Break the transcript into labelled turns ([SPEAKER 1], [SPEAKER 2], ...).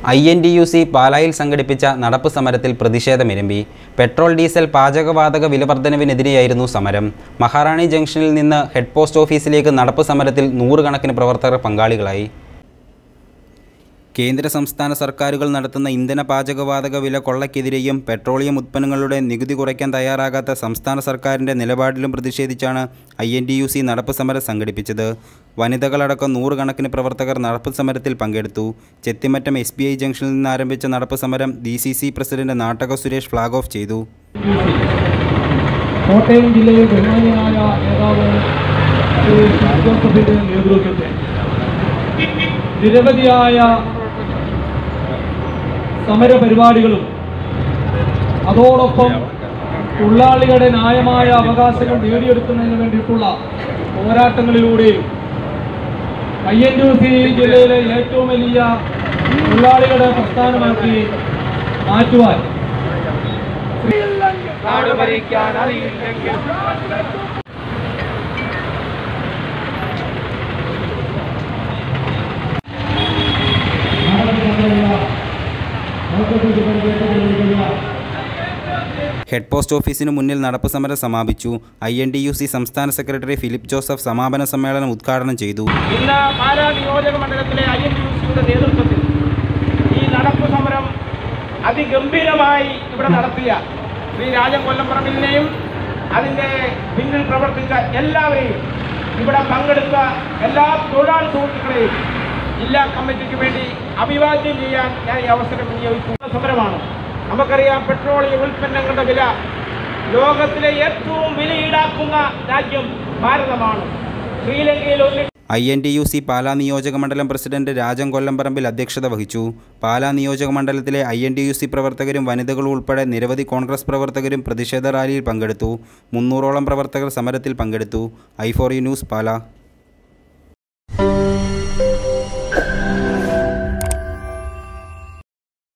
[SPEAKER 1] I N D U C പാലായിൽ സംഘടിപ്പിച്ച നടപ്പ് സമരത്തിൽ പ്രതിഷേധമിരമ്പി പെട്രോൾ ഡീസൽ പാചകവാതക വിലവർദ്ധനവിനെതിരെയായിരുന്നു സമരം മഹാറാണി ജംഗ്ഷനിൽ നിന്ന് ഹെഡ് പോസ്റ്റ് ഓഫീസിലേക്ക് നടപ്പ് സമരത്തിൽ നൂറുകണക്കിന് പ്രവർത്തകർ പങ്കാളികളായി കേന്ദ്ര സംസ്ഥാന സർക്കാരുകൾ നടത്തുന്ന ഇന്ധന പാചകവാതക വില കൊള്ളയ്ക്കെതിരെയും പെട്രോളിയം ഉത്പന്നങ്ങളുടെ നികുതി കുറയ്ക്കാൻ തയ്യാറാകാത്ത സംസ്ഥാന സർക്കാരിൻ്റെ നിലപാടിലും പ്രതിഷേധിച്ചാണ് I N D U C നടപ്പ് സമരം സംഘടിപ്പിച്ചത് വനിതകളടക്കം നൂറുകണക്കിന് പ്രവർത്തകർ നടപ്പ് സമരത്തിൽ പങ്കെടുത്തു ചെത്തിമറ്റം എസ് ബി ഐ ജംഗ്ഷനിൽ നിന്ന് ആരംഭിച്ച നടപ്പ് സമരം ഡി സി സി പ്രസിഡന്റ് നാട്ടക സുരേഷ് ഫ്ലാഗ് ഓഫ് ചെയ്തു
[SPEAKER 2] കോട്ടയം ജില്ലയിൽ ബഹുമാനിയായ നേതാവ് ശ്രീ ജോസഫിന്റെ നേതൃത്വത്തിൽ നിരവധിയായ സമരപരിപാടികളും അതോടൊപ്പം തൊഴിലാളികളുടെ ന്യായമായ അവകാശങ്ങൾ നേടിയെടുക്കുന്നതിന് വേണ്ടിയിട്ടുള്ള പോരാട്ടങ്ങളിലൂടെയും ഐ എൻ യു സി ജില്ലയിലെ ഏറ്റവും വലിയ തൊഴിലാളികളുടെ പ്രസ്ഥാനമാക്കി മാറ്റുവാൻ നാട് ഭരിക്കാൻ അറിയില്ലെങ്കിൽ
[SPEAKER 1] ഹെഡ് പോസ്റ്റ് ഓഫീസിന് മുന്നിൽ നടപ്പ് സമരം സമാപിച്ചു I N D U C സംസ്ഥാന സെക്രട്ടറി ഫിലിപ്പ് ജോസഫ് സമാപന സമ്മേളനം ഉദ്ഘാടനം ചെയ്തു
[SPEAKER 3] ഇന്ന് പാലാ നിയോജക മണ്ഡലത്തിലെ ഐ എൻ യു സിയുടെ നേതൃത്വത്തിൽ ഈ നടപ്പ് സമരം അതിഗംഭീരമായി ഇവിടെ നടത്തിയ ശ്രീ രാജൻ കൊല്ലംപറമ്പിലിനെയും അതിൻ്റെ പിന്നിൽ പ്രവർത്തിച്ച എല്ലാവരെയും ഇവിടെ പങ്കെടുത്ത എല്ലാ തൊഴിലാളി സുഹൃത്തുക്കളെയും ജില്ലാ കമ്മിറ്റിക്ക് വേണ്ടി അഭിവാദ്യം ചെയ്യാൻ ഞാൻ ഈ അവസരം വിനിയോഗിക്കുന്ന സമരമാണ് നമുക്കറിയാം പെട്രോളിയം ഉൽപ്പന്നങ്ങളുടെ വില ലോകത്തിലെ ഏറ്റവും വില ഈടാക്കുന്ന രാജ്യം ഭാരതമാണ് ശ്രീലങ്കയിൽ ഒരു
[SPEAKER 1] I N D U C Pala നിയോജക മണ്ഡലം പ്രസിഡന്റ് രാജൻ കൊല്ലംപറമ്പിൽ അധ്യക്ഷത വഹിച്ചു പാലാ നിയോജക മണ്ഡലത്തിലെ I N D U C പ്രവർത്തകരും വനിതകളും ഉൾപ്പെടെ നിരവധി കോൺഗ്രസ് പ്രവർത്തകരും പ്രതിഷേധ റാലിയിൽ പങ്കെടുത്തു മുന്നൂറോളം പ്രവർത്തകർ സമരത്തിൽ പങ്കെടുത്തു I four you news Pala